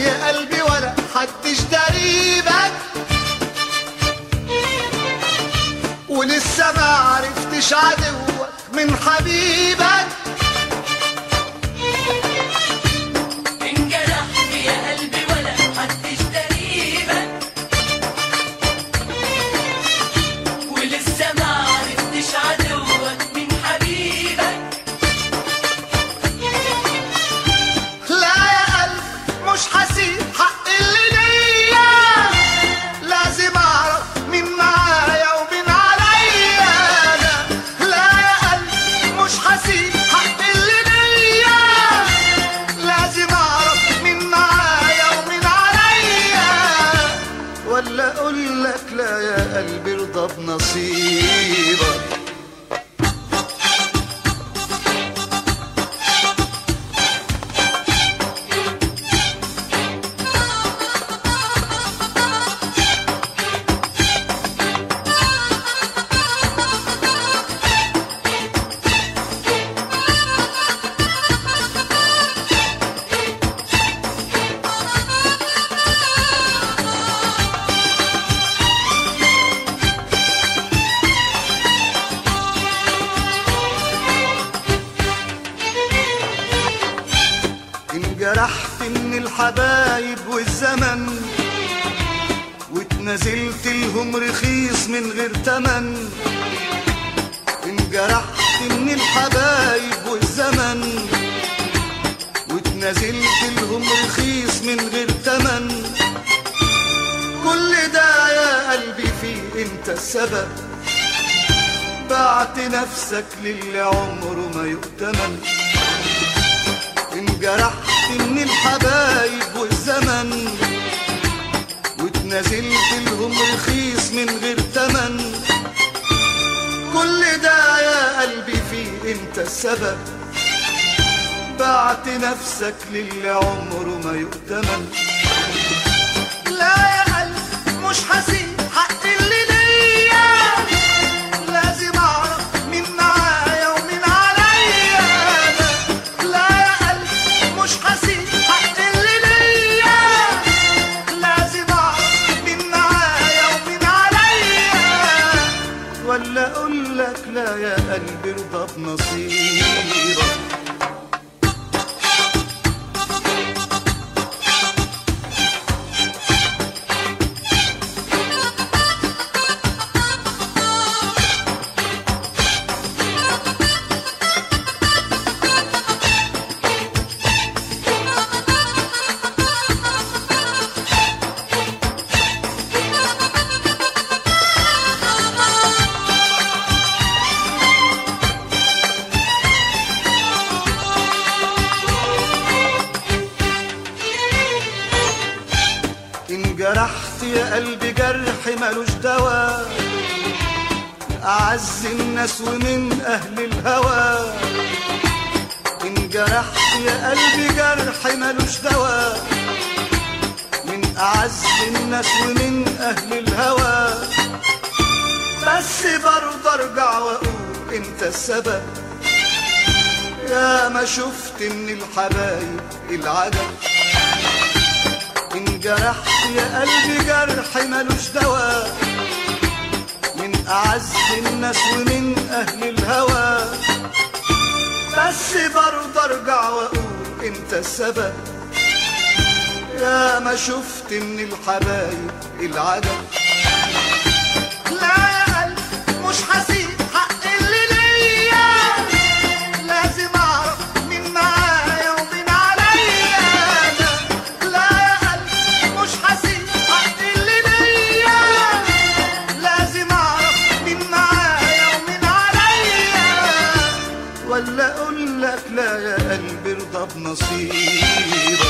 يا قلبي ولا حدش دريبك ولسه ما عرفتش عدوك من حبيبك انجرحت يا قلبي ولا حدش تقريبا ولسه ما عرفتش عدوك من حبيبك لا يا قلب مش حسيب حق اللي ليا لازم اعرف مين معايا ومين عليا لا لا يا قلب مش حسيب حق اللي ليا لازم اعرف مين معايا ومين عليا ولا اقول لك لا يا قلبي ارضى بنصيبك انجرحت من الحبايب والزمن واتنازلت لهم رخيص من غير تمن انجرحت من الحبايب والزمن واتنازلت لهم رخيص من غير تمن كل ده يا قلبي فيه انت السبب بعت نفسك للي عمره ما يؤتمن انجرحت من الحبايب والزمن واتنازلت لهم رخيص من غير تمن كل ده يا قلبي فيه انت السبب بعت نفسك للي عمره ما يؤتمن لا يا قلب مش حسيب حق اللي ليا لازم اعرف مين معايا ومين عليا لا لا يا قلب مش حسيب حق اللي ليا لازم اعرف مين معايا ومين عليا ولا اقول لك لا يا قلبي ارضى بنصيبك انجرحت يا قلبي جرح ملوش دواء أعز الناس ومن أهل الهوى انجرحت يا قلبي جرح ملوش دواء من أعز الناس ومن أهل الهوى بس برضه أرجع وأقول أنت السبب يا ما شفت من الحبايب العجب انجرحت يا قلبي جرح ملوش دواء من أعز الناس ومن أهل الهوى بس برضه أرجع وأقول أنت السبب يا ما شفت من الحبايب العجب لا يا قلب مش حسيب حق اللي ليا لازم اعرف مين معايا ومين عليا لا لا يا قلب مش حسيب حق اللي ليا لازم اعرف مين معايا ومين عليا ولا اقول لك لا يا قلبي ارضى بنصيبك